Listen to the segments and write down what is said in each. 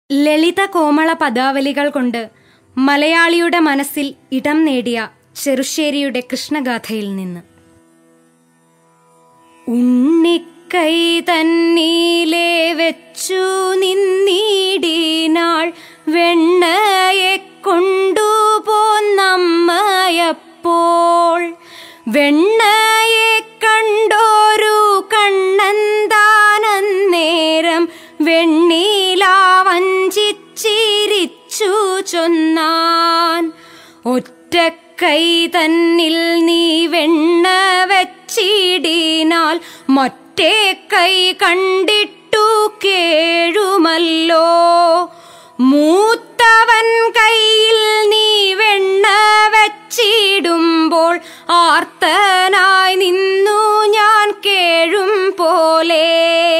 ലളിത കോമള പദാവലികൾ കൊണ്ട് മലയാളിയുടെ മനസ്സിൽ ഇടം നേടിയ ചെറുശ്ശേരിയുടെ കൃഷ്ണഗാഥയിൽ നിന്ന് ഉണ്ണിക്കൈ തന്നീലേ വെച്ചു നിന്നീടിനാൾ വെണ്ണയെ കൊണ്ടുപോന്നമ്മയപ്പോൾ വെണ്ണയെ കണ്ടോരു കണ്ണന്താനന്നേരം വെണ്ണീലാവഞ്ചിച്ചിരിച്ചു ചൊന്നാൻ ഒറ്റക്കൈ തന്നിൽ നീ വെണ്ണ വെച്ചിടിനാൽ മറ്റേ കൈ കണ്ടിട്ടു കേഴുമല്ലോ മൂത്തവൻ കയ്യിൽ നീ വെണ്ണ വച്ചിടുമ്പോൾ ആർത്തനായി നിന്നു ഞാൻ കേഴും പോലെ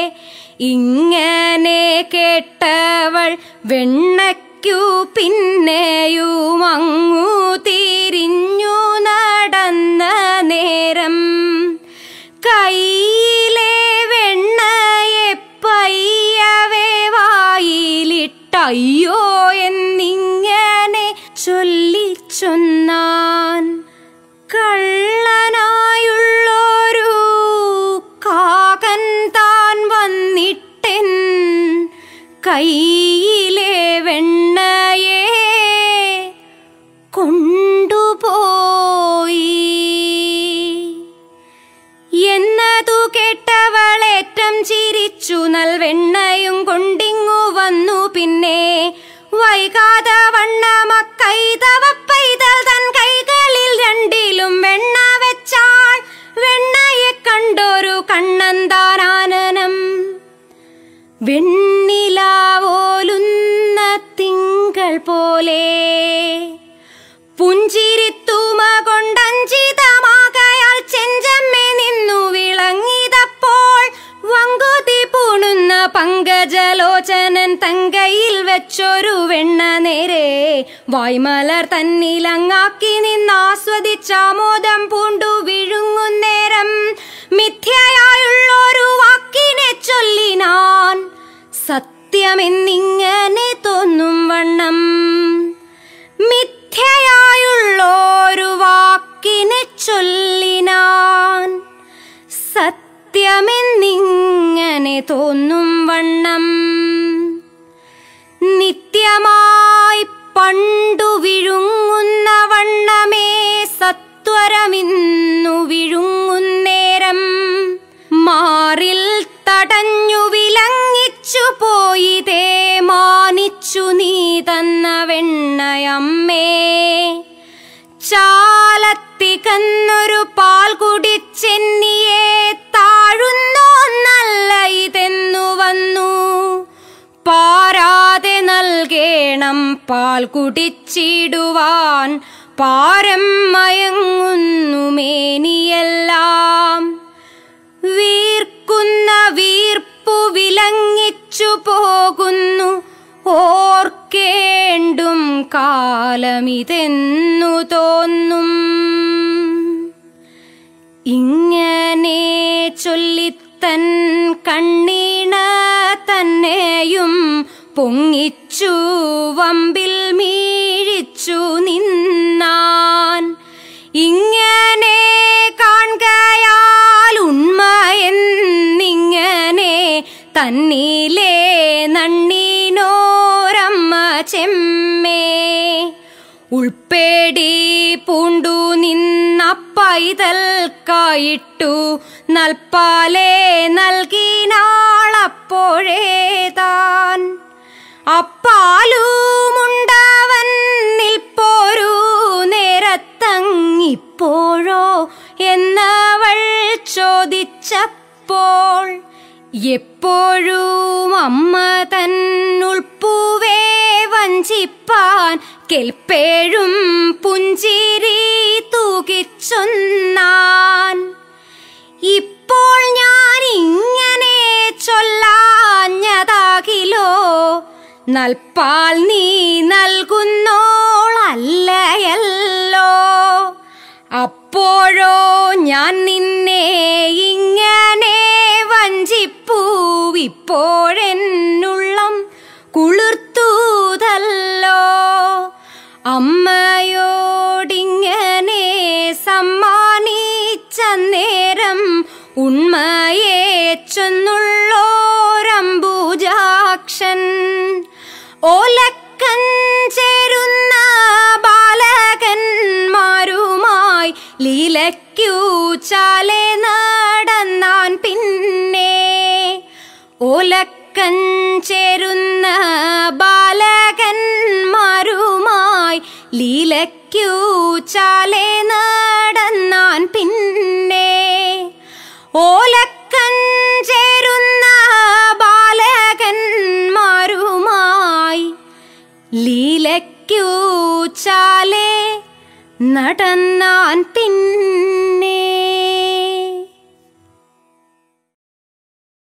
ഇങ്ങനെ കേട്ടവൾ വെണ്ണയ്ക്കു പിന്നെയും അങ്ങു തിരിഞ്ഞു നടന്ന നേരം കയ്യിലെ വെണ്ണയെ പയ്യവേ വായിലിട്ടയ്യോ എന്നിങ്ങനെ ചൊല്ലിച്ചൊന്നാൻ കള്ളനായുള്ളൊരു കാകൻ താൻ വന്നിട്ടെൻ കയ്യിലെ വെണ്ണയെ കൊണ്ടുപോയി എന്നതു കേട്ടവളേറ്റം ചിരിച്ചു നൽവെണ്ണയും കൊണ്ടിങ്ങു വന്നു പിന്നെ വൈകാതെ വണ്ണമക്കൈതവ പൈതൽ തൻ കൈകളിൽ രണ്ടിലും വെണ്ണ വെച്ചാൾ വെണ്ണയെ കണ്ടൊരു കണ്ണന്താനാനനം വെണ്ണിലാവോലുന്ന തിങ്കൾ പോലെ പുഞ്ചിരിത്തുമ കൊണ്ടഞ്ചിതമാകയാൽ ചെഞ്ചമ്മെ നിന്നു വിളങ്ങിതപ്പോൾ വങ്കുതി പൂണുന്ന പങ്കജലോചനൻ തങ്കയിൽ വെച്ചൊരു വെണ്ണ നേരെ വായ്മലർ തന്നിലങ്ങാക്കി നിന്നാസ്വദിച്ചാമോദം പൂണ്ടു വിഴുങ്ങുന്നേരം മിഥ്യയായുള്ളൊരു വാക്കിനെ ചൊല്ലിനാൻ സത്യമെന്നിങ്ങനെ തോന്നും വണ്ണം മിഥ്യയായുള്ളൊരു വാക്കിനെ ചൊല്ലിനാൻ സത്യമെന്നിങ്ങനെ തോന്നും വണ്ണം നിത്യമായി പണ്ടു വിഴുങ്ങുന്ന വണ്ണമേ സത്വരമിന്നു വിഴുങ്ങുന്നേരം മാറിൽ തടഞ്ഞു വിലങ്ങിച്ചു പോയിതേ മാനിച്ചു നീ തന്ന വെണ്ണയമ്മേ ചാലത്തികന്നൊരു പാൽ കുടിച്ചെന്നിയെ താഴുന്നു നല്ല ഇതെന്നു വന്നു പാരാതെ നൽകേണം പാൽ കുടിച്ചിടുവാൻ പാരം മയങ്ങുന്നു മേനിയെല്ലാം വീർക്കുന്ന വീർപ്പു വിലങ്ങിച്ചു പോകുന്നു ഓർക്കേണ്ടും കാലമിതെന്നു തോന്നും ഇങ്ങനെ ചൊല്ലിത്തൻ കണ്ണീണ തന്നെയും പൊങ്ങിച്ചു വമ്പിൽ മീഴിച്ചു നിന്നാൻ ഇങ്ങനെ കാണുകയാൽ ഉണ്മ എന്നിങ്ങനെ തന്നിലേ നണ്ണീനോരമ്മ ചെമ്മേ ഉൾപ്പേടി പൂണ്ടു നിന്ന പൈതൽക്കായിട്ടു നൽപ്പാലേ നൽകിനാളപ്പോഴേ താൻ അപ്പാലുമുണ്ടവൻ നിൽപ്പോരു നേരത്തങ്ങിപ്പോഴോ എന്നവൾ ചോദിച്ചപ്പോൾ എപ്പോഴും അമ്മ തന്നുൾപ്പൂവേ വഞ്ചിപ്പാൻ കെൽപ്പേഴും പുഞ്ചിരി തൂകിച്ചൊന്നാൻ ഇപ്പോൾ ഞാൻ ഇങ്ങനെ ചൊല്ലാഞ്ഞതാകിലോ നൽപ്പാൽ നീ നൽകുന്നോളല്ലയല്ലോ അപ്പോഴോ ഞാൻ നിന്നെ ഇങ്ങനെ വഞ്ചിപ്പൂവിപ്പോഴെന്നുള്ളം കുളിർത്തു തെക്കൻ ചേരുന്ന ബാലകന്മാരുമായി ലീലയ്ക്കു ചാലെ നടന്നാൻ പിൻ